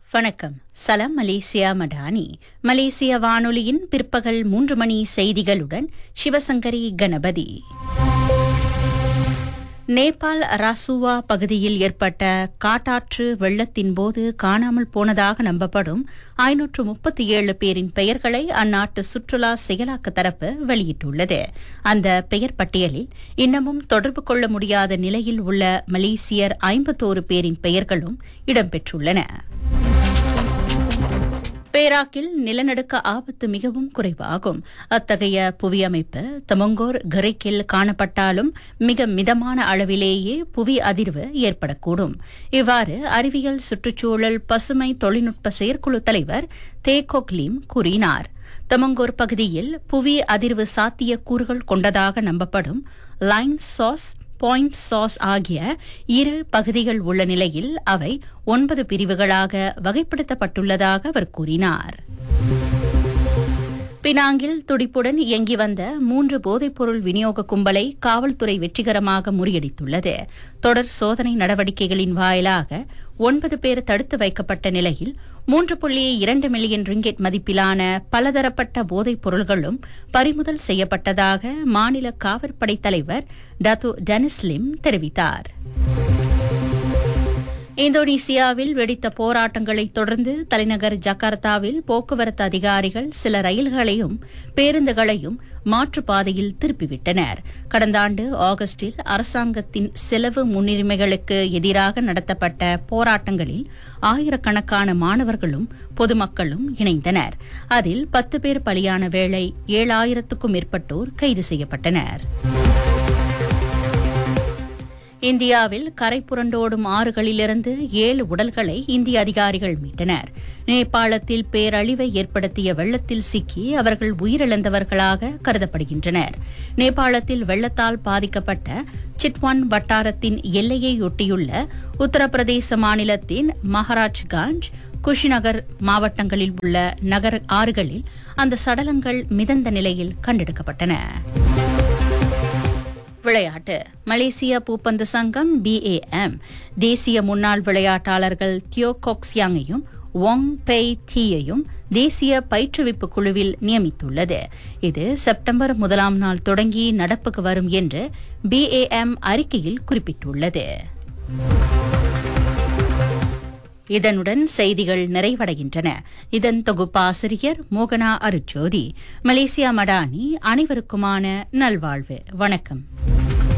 வணக்கம் சலாம் மலேசியா மடானி மலேசிய வானொலியின் பிற்பகல் மூன்று மணி செய்திகளுடன் சிவசங்கரி கணபதி நேபாள் ராசுவா பகுதியில் ஏற்பட்ட காட்டாற்று வெள்ளத்தின் போது காணாமல் போனதாக நம்பப்படும் ஐநூற்று முப்பத்தி ஏழு பேரின் பெயர்களை அந்நாட்டு சுற்றுலா செயலாக்க தரப்பு வெளியிட்டுள்ளது அந்த பெயர் பட்டியலில் இன்னமும் தொடர்பு கொள்ள முடியாத நிலையில் உள்ள மலேசியர் ஐம்பத்தோரு பேரின் பெயர்களும் இடம்பெற்றுள்ளன பேராக்கில் நிலநடுக்க ஆபத்து மிகவும் குறைவாகும் அத்தகைய புவியமைப்பு தமங்கோர் கரைக்கில் காணப்பட்டாலும் மிக மிதமான அளவிலேயே புவி அதிர்வு ஏற்படக்கூடும் இவ்வாறு அறிவியல் சுற்றுச்சூழல் பசுமை தொழில்நுட்ப செயற்குழு தலைவர் தேகோக்லீம் கூறினார் தமங்கோர் பகுதியில் புவி அதிர்வு சாத்திய கூறுகள் கொண்டதாக நம்பப்படும் லைன் சாஸ் பாயிண்ட் சாஸ் ஆகிய இரு பகுதிகள் உள்ள நிலையில் அவை ஒன்பது பிரிவுகளாக வகைப்படுத்தப்பட்டுள்ளதாக அவர் கூறினார் பினாங்கில் துடிப்புடன் இயங்கி வந்த மூன்று போதைப்பொருள் விநியோக கும்பலை காவல்துறை வெற்றிகரமாக முறியடித்துள்ளது தொடர் சோதனை நடவடிக்கைகளின் வாயிலாக ஒன்பது பேர் தடுத்து வைக்கப்பட்ட நிலையில் மூன்று புள்ளி இரண்டு மில்லியன் ரிங்கெட் மதிப்பிலான பலதரப்பட்ட போதைப் பொருள்களும் பறிமுதல் செய்யப்பட்டதாக மாநில காவற்படை தலைவர் டத்து டெனிஸ்லிம் தெரிவித்தார் இந்தோனேசியாவில் வெடித்த போராட்டங்களை தொடர்ந்து தலைநகர் ஜகார்த்தாவில் போக்குவரத்து அதிகாரிகள் சில ரயில்களையும் பேருந்துகளையும் மாற்றுப்பாதையில் திருப்பிவிட்டனர் கடந்த ஆண்டு ஆகஸ்டில் அரசாங்கத்தின் செலவு முன்னுரிமைகளுக்கு எதிராக நடத்தப்பட்ட போராட்டங்களில் ஆயிரக்கணக்கான மாணவர்களும் பொதுமக்களும் இணைந்தனர் அதில் பத்து பேர் பலியான வேளை ஏழாயிரத்துக்கும் மேற்பட்டோர் கைது செய்யப்பட்டனர் இந்தியாவில் கரை புரண்டோடும் ஆறுகளிலிருந்து ஏழு உடல்களை இந்திய அதிகாரிகள் மீட்டனர் நேபாளத்தில் பேரழிவை ஏற்படுத்திய வெள்ளத்தில் சிக்கி அவர்கள் உயிரிழந்தவர்களாக கருதப்படுகின்றனர் நேபாளத்தில் வெள்ளத்தால் பாதிக்கப்பட்ட சிட்வான் வட்டாரத்தின் எல்லையை ஒட்டியுள்ள உத்தரப்பிரதேச மாநிலத்தின் மகாராஜ்காஞ்ச் குஷிநகர் மாவட்டங்களில் உள்ள நகர ஆறுகளில் அந்த சடலங்கள் மிதந்த நிலையில் கண்டெடுக்கப்பட்டன விளையாட்டு மலேசிய பூப்பந்து சங்கம் பிஏஎம் தேசிய முன்னாள் விளையாட்டாளர்கள் தியோ கோக்ஸ்யாங்கையும் ஒங் பெய் தீயையும் தேசிய பயிற்றுவிப்பு குழுவில் நியமித்துள்ளது இது செப்டம்பர் முதலாம் நாள் தொடங்கி நடப்புக்கு வரும் என்று பிஏஎம் அறிக்கையில் குறிப்பிட்டுள்ளது இதனுடன் செய்திகள் நிறைவடைகின்றன இதன் தொகுப்பாசிரியர் மோகனா அருஜோதி மலேசியா மடானி அனைவருக்குமான நல்வாழ்வு வணக்கம்